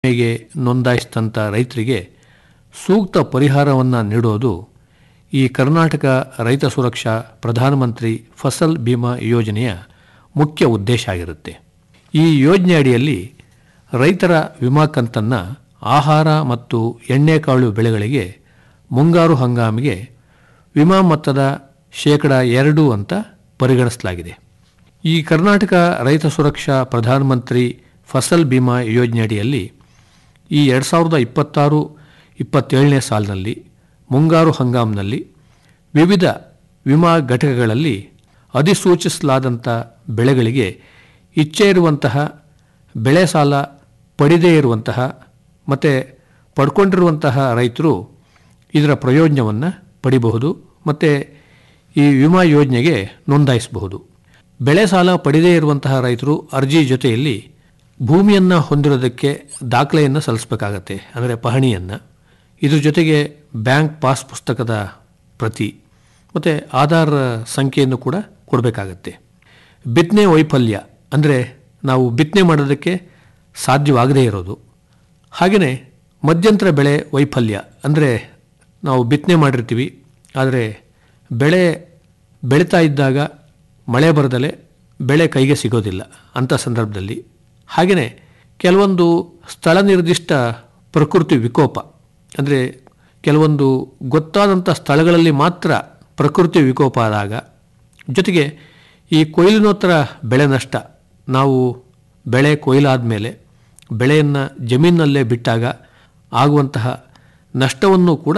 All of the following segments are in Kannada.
ವಿಮೆಗೆ ನೋಂದಾಯಿಸಿದಂಥ ರೈತರಿಗೆ ಸೂಕ್ತ ಪರಿಹಾರವನ್ನು ನೀಡೋದು ಈ ಕರ್ನಾಟಕ ರೈತ ಸುರಕ್ಷಾ ಪ್ರಧಾನಮಂತ್ರಿ ಫಸಲ್ ಬಿಮಾ ಯೋಜನೆಯ ಮುಖ್ಯ ಉದ್ದೇಶ ಆಗಿರುತ್ತೆ ಈ ಯೋಜನೆ ಅಡಿಯಲ್ಲಿ ರೈತರ ವಿಮಾ ಕಂತನ್ನು ಆಹಾರ ಮತ್ತು ಎಣ್ಣೆಕಾಳು ಬೆಳೆಗಳಿಗೆ ಮುಂಗಾರು ಹಂಗಾಮಿಗೆ ವಿಮಾ ಮೊತ್ತದ ಶೇಕಡ ಎರಡು ಅಂತ ಪರಿಗಣಿಸಲಾಗಿದೆ ಈ ಕರ್ನಾಟಕ ರೈತ ಸುರಕ್ಷಾ ಪ್ರಧಾನಮಂತ್ರಿ ಫಸಲ್ ಬಿಮಾ ಯೋಜನೆ ಅಡಿಯಲ್ಲಿ ಈ ಎರಡು ಸಾವಿರದ ಇಪ್ಪತ್ತಾರು ಇಪ್ಪತ್ತೇಳನೇ ಸಾಲಿನಲ್ಲಿ ಮುಂಗಾರು ಹಂಗಾಮಿನಲ್ಲಿ ವಿವಿಧ ವಿಮಾ ಘಟಕಗಳಲ್ಲಿ ಅಧಿಸೂಚಿಸಲಾದಂಥ ಬೆಳೆಗಳಿಗೆ ಇಚ್ಛೆ ಇರುವಂತಹ ಬೆಳೆ ಸಾಲ ಪಡೆದೇ ಇರುವಂತಹ ಮತ್ತು ಪಡ್ಕೊಂಡಿರುವಂತಹ ರೈತರು ಇದರ ಪ್ರಯೋಜನವನ್ನು ಪಡಿಬಹುದು ಮತ್ತು ಈ ವಿಮಾ ಯೋಜನೆಗೆ ನೋಂದಾಯಿಸಬಹುದು ಬೆಳೆ ಸಾಲ ಪಡೆದೇ ಇರುವಂತಹ ರೈತರು ಅರ್ಜಿ ಜೊತೆಯಲ್ಲಿ ಭೂಮಿಯನ್ನು ಹೊಂದಿರೋದಕ್ಕೆ ದಾಖಲೆಯನ್ನು ಸಲ್ಲಿಸಬೇಕಾಗತ್ತೆ ಅಂದರೆ ಪಹಣಿಯನ್ನು ಇದ್ರ ಜೊತೆಗೆ ಬ್ಯಾಂಕ್ ಪಾಸ್ ಪುಸ್ತಕದ ಪ್ರತಿ ಮತ್ತು ಆಧಾರ್ ಸಂಖ್ಯೆಯನ್ನು ಕೂಡ ಕೊಡಬೇಕಾಗತ್ತೆ ಬಿತ್ತನೆ ವೈಫಲ್ಯ ಅಂದರೆ ನಾವು ಬಿತ್ತನೆ ಮಾಡೋದಕ್ಕೆ ಸಾಧ್ಯವಾಗದೇ ಇರೋದು ಹಾಗೆಯೇ ಮಧ್ಯಂತರ ಬೆಳೆ ವೈಫಲ್ಯ ಅಂದರೆ ನಾವು ಬಿತ್ತನೆ ಮಾಡಿರ್ತೀವಿ ಆದರೆ ಬೆಳೆ ಬೆಳೀತಾ ಇದ್ದಾಗ ಮಳೆ ಬರದಲೆ ಬೆಳೆ ಕೈಗೆ ಸಿಗೋದಿಲ್ಲ ಅಂಥ ಸಂದರ್ಭದಲ್ಲಿ ಹಾಗೆಯೇ ಕೆಲವೊಂದು ಸ್ಥಳ ನಿರ್ದಿಷ್ಟ ಪ್ರಕೃತಿ ವಿಕೋಪ ಅಂದರೆ ಕೆಲವೊಂದು ಗೊತ್ತಾದಂಥ ಸ್ಥಳಗಳಲ್ಲಿ ಮಾತ್ರ ಪ್ರಕೃತಿ ವಿಕೋಪ ಆದಾಗ ಜೊತೆಗೆ ಈ ಕೊಯ್ಲಿನೋತ್ತರ ಬೆಳೆ ನಷ್ಟ ನಾವು ಬೆಳೆ ಕೊಯ್ಲಾದ ಮೇಲೆ ಬೆಳೆಯನ್ನು ಜಮೀನಿನಲ್ಲೇ ಬಿಟ್ಟಾಗ ಆಗುವಂತಹ ನಷ್ಟವನ್ನು ಕೂಡ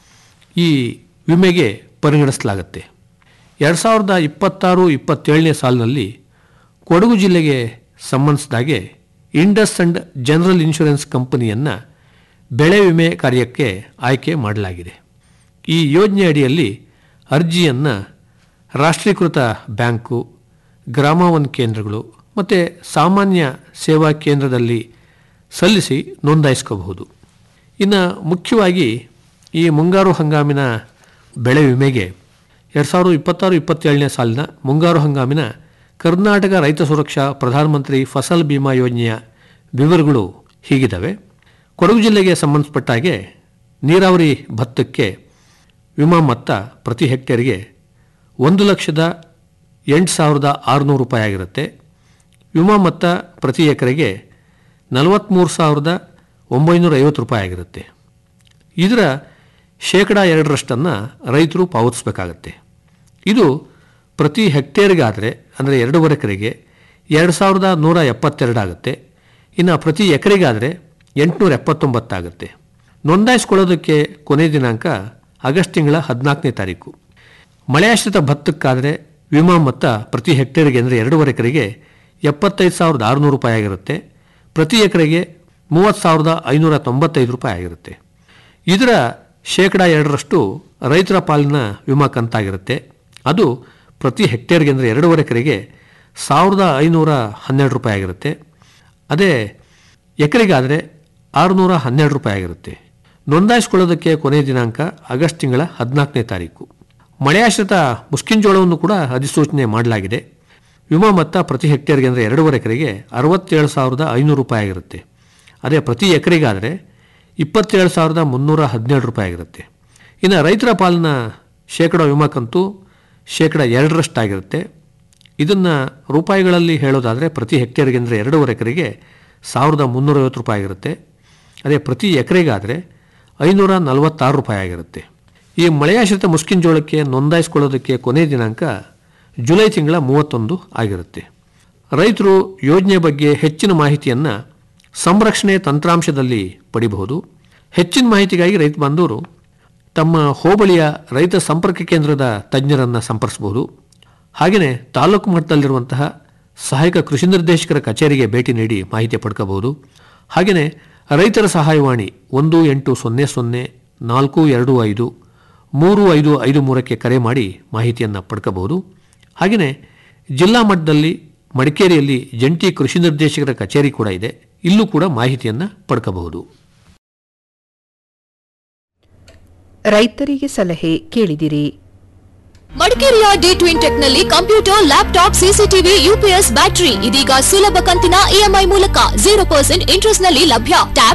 ಈ ವಿಮೆಗೆ ಪರಿಗಣಿಸಲಾಗುತ್ತೆ ಎರಡು ಸಾವಿರದ ಇಪ್ಪತ್ತಾರು ಇಪ್ಪತ್ತೇಳನೇ ಸಾಲಿನಲ್ಲಿ ಕೊಡಗು ಜಿಲ್ಲೆಗೆ ಸಂಬಂಧಿಸಿದಾಗೆ ಇಂಡಸ್ ಅಂಡ್ ಜನರಲ್ ಇನ್ಶೂರೆನ್ಸ್ ಕಂಪನಿಯನ್ನು ಬೆಳೆ ವಿಮೆ ಕಾರ್ಯಕ್ಕೆ ಆಯ್ಕೆ ಮಾಡಲಾಗಿದೆ ಈ ಯೋಜನೆ ಅಡಿಯಲ್ಲಿ ಅರ್ಜಿಯನ್ನು ರಾಷ್ಟ್ರೀಕೃತ ಬ್ಯಾಂಕು ಗ್ರಾಮವನ್ ಕೇಂದ್ರಗಳು ಮತ್ತು ಸಾಮಾನ್ಯ ಸೇವಾ ಕೇಂದ್ರದಲ್ಲಿ ಸಲ್ಲಿಸಿ ನೋಂದಾಯಿಸ್ಕೋಬಹುದು ಇನ್ನು ಮುಖ್ಯವಾಗಿ ಈ ಮುಂಗಾರು ಹಂಗಾಮಿನ ಬೆಳೆ ವಿಮೆಗೆ ಎರಡು ಸಾವಿರದ ಇಪ್ಪತ್ತಾರು ಇಪ್ಪತ್ತೇಳನೇ ಸಾಲಿನ ಮುಂಗಾರು ಹಂಗಾಮಿನ ಕರ್ನಾಟಕ ರೈತ ಸುರಕ್ಷಾ ಪ್ರಧಾನಮಂತ್ರಿ ಫಸಲ್ ಬಿಮಾ ಯೋಜನೆಯ ವಿವರಗಳು ಹೀಗಿದ್ದಾವೆ ಕೊಡಗು ಜಿಲ್ಲೆಗೆ ಸಂಬಂಧಪಟ್ಟ ಹಾಗೆ ನೀರಾವರಿ ಭತ್ತಕ್ಕೆ ವಿಮಾ ಮೊತ್ತ ಪ್ರತಿ ಹೆಕ್ಟೇರ್ಗೆ ಒಂದು ಲಕ್ಷದ ಎಂಟು ಸಾವಿರದ ಆರುನೂರು ರೂಪಾಯಿ ಆಗಿರುತ್ತೆ ವಿಮಾ ಮೊತ್ತ ಪ್ರತಿ ಎಕರೆಗೆ ನಲವತ್ತ್ಮೂರು ಸಾವಿರದ ಒಂಬೈನೂರ ಐವತ್ತು ರೂಪಾಯಿ ಆಗಿರುತ್ತೆ ಇದರ ಶೇಕಡ ಎರಡರಷ್ಟನ್ನು ರೈತರು ಪಾವತಿಸಬೇಕಾಗತ್ತೆ ಇದು ಪ್ರತಿ ಹೆಕ್ಟೇರ್ಗಾದರೆ ಅಂದರೆ ಎರಡೂವರೆ ಎಕರೆಗೆ ಎರಡು ಸಾವಿರದ ನೂರ ಎಪ್ಪತ್ತೆರಡು ಆಗುತ್ತೆ ಇನ್ನು ಪ್ರತಿ ಎಕರೆಗಾದರೆ ಎಂಟುನೂರ ಎಪ್ಪತ್ತೊಂಬತ್ತಾಗುತ್ತೆ ನೋಂದಾಯಿಸ್ಕೊಳ್ಳೋದಕ್ಕೆ ಕೊನೆ ದಿನಾಂಕ ಆಗಸ್ಟ್ ತಿಂಗಳ ಹದಿನಾಲ್ಕನೇ ತಾರೀಕು ಮಳೆಯಾಶ್ರಿತ ಭತ್ತಕ್ಕಾದರೆ ವಿಮಾ ಮೊತ್ತ ಪ್ರತಿ ಹೆಕ್ಟೇರ್ಗೆ ಅಂದರೆ ಎರಡೂವರೆ ಎಕರೆಗೆ ಎಪ್ಪತ್ತೈದು ಸಾವಿರದ ಆರುನೂರು ರೂಪಾಯಿ ಆಗಿರುತ್ತೆ ಪ್ರತಿ ಎಕರೆಗೆ ಮೂವತ್ತು ಸಾವಿರದ ಐನೂರ ತೊಂಬತ್ತೈದು ರೂಪಾಯಿ ಆಗಿರುತ್ತೆ ಇದರ ಶೇಕಡ ಎರಡರಷ್ಟು ರೈತರ ಪಾಲಿನ ವಿಮಾ ಕಂತಾಗಿರುತ್ತೆ ಅದು ಪ್ರತಿ ಹೆಕ್ಟೇರ್ಗೆ ಅಂದರೆ ಎರಡೂವರೆ ಎಕರೆಗೆ ಸಾವಿರದ ಐನೂರ ಹನ್ನೆರಡು ರೂಪಾಯಿ ಆಗಿರುತ್ತೆ ಅದೇ ಎಕರೆಗಾದರೆ ಆರುನೂರ ಹನ್ನೆರಡು ರೂಪಾಯಿ ಆಗಿರುತ್ತೆ ನೋಂದಾಯಿಸ್ಕೊಳ್ಳೋದಕ್ಕೆ ಕೊನೆಯ ದಿನಾಂಕ ಆಗಸ್ಟ್ ತಿಂಗಳ ಹದಿನಾಲ್ಕನೇ ತಾರೀಕು ಮಳೆಯಾಶ್ರಿತ ಮುಸ್ಕಿಂಜೋಳವನ್ನು ಕೂಡ ಅಧಿಸೂಚನೆ ಮಾಡಲಾಗಿದೆ ವಿಮಾ ಮೊತ್ತ ಪ್ರತಿ ಹೆಕ್ಟೇರ್ಗೆ ಅಂದರೆ ಎರಡೂವರೆ ಎಕರೆಗೆ ಅರವತ್ತೇಳು ಸಾವಿರದ ಐನೂರು ರೂಪಾಯಿ ಆಗಿರುತ್ತೆ ಅದೇ ಪ್ರತಿ ಎಕರೆಗಾದರೆ ಇಪ್ಪತ್ತೇಳು ಸಾವಿರದ ಮುನ್ನೂರ ಹದಿನೇಳು ರೂಪಾಯಿ ಆಗಿರುತ್ತೆ ಇನ್ನು ರೈತರ ಪಾಲಿನ ಶೇಕಡ ವಿಮಾ ಕಂತು ಶೇಕಡ ಎರಡರಷ್ಟಾಗಿರುತ್ತೆ ಇದನ್ನು ರೂಪಾಯಿಗಳಲ್ಲಿ ಹೇಳೋದಾದರೆ ಪ್ರತಿ ಹೆಕ್ಟೇರ್ಗೆ ಅಂದರೆ ಎರಡೂವರೆ ಎಕರೆಗೆ ಸಾವಿರದ ಮುನ್ನೂರೈವತ್ತು ರೂಪಾಯಿ ಆಗಿರುತ್ತೆ ಅದೇ ಪ್ರತಿ ಎಕರೆಗಾದರೆ ಐನೂರ ನಲವತ್ತಾರು ರೂಪಾಯಿ ಆಗಿರುತ್ತೆ ಈ ಮಳೆಯಾಶ್ರಿತ ಮುಸ್ಕಿಂಜೋಳಕ್ಕೆ ನೋಂದಾಯಿಸ್ಕೊಳ್ಳೋದಕ್ಕೆ ಕೊನೆಯ ದಿನಾಂಕ ಜುಲೈ ತಿಂಗಳ ಮೂವತ್ತೊಂದು ಆಗಿರುತ್ತೆ ರೈತರು ಯೋಜನೆ ಬಗ್ಗೆ ಹೆಚ್ಚಿನ ಮಾಹಿತಿಯನ್ನು ಸಂರಕ್ಷಣೆ ತಂತ್ರಾಂಶದಲ್ಲಿ ಪಡಿಬಹುದು ಹೆಚ್ಚಿನ ಮಾಹಿತಿಗಾಗಿ ರೈತ ಬಾಂಧವರು ತಮ್ಮ ಹೋಬಳಿಯ ರೈತ ಸಂಪರ್ಕ ಕೇಂದ್ರದ ತಜ್ಞರನ್ನು ಸಂಪರ್ಕಿಸಬಹುದು ಹಾಗೆಯೇ ತಾಲೂಕು ಮಟ್ಟದಲ್ಲಿರುವಂತಹ ಸಹಾಯಕ ಕೃಷಿ ನಿರ್ದೇಶಕರ ಕಚೇರಿಗೆ ಭೇಟಿ ನೀಡಿ ಮಾಹಿತಿ ಪಡ್ಕೋಬಹುದು ಹಾಗೆಯೇ ರೈತರ ಸಹಾಯವಾಣಿ ಒಂದು ಎಂಟು ಸೊನ್ನೆ ಸೊನ್ನೆ ನಾಲ್ಕು ಎರಡು ಐದು ಮೂರು ಐದು ಐದು ಮೂರಕ್ಕೆ ಕರೆ ಮಾಡಿ ಮಾಹಿತಿಯನ್ನು ಪಡ್ಕೋಬಹುದು ಹಾಗೆಯೇ ಜಿಲ್ಲಾ ಮಟ್ಟದಲ್ಲಿ ಮಡಿಕೇರಿಯಲ್ಲಿ ಜಂಟಿ ಕೃಷಿ ನಿರ್ದೇಶಕರ ಕಚೇರಿ ಕೂಡ ಇದೆ ಇಲ್ಲೂ ಕೂಡ ಮಾಹಿತಿಯನ್ನು ಪಡ್ಕೋಬಹುದು ರೈತರಿಗೆ ಸಲಹೆ ಕೇಳಿದಿರಿ ಮಡಿಕೇರಿಯ ಡಿ ಟ್ವಿನ್ ಟೆಕ್ ನಲ್ಲಿ computer laptop CCTV UPS battery ಇದೀಗ ಸುಲಭ ಕಂತಿನ ಇಎಂಐ ಮೂಲಕ ಜೀರೋ ಪರ್ಸೆಂಟ್ ಇಂಟ್ರೆಸ್ಟ್ ನಲ್ಲಿ ಲಭ್ಯ ಟ್ಯಾಬ್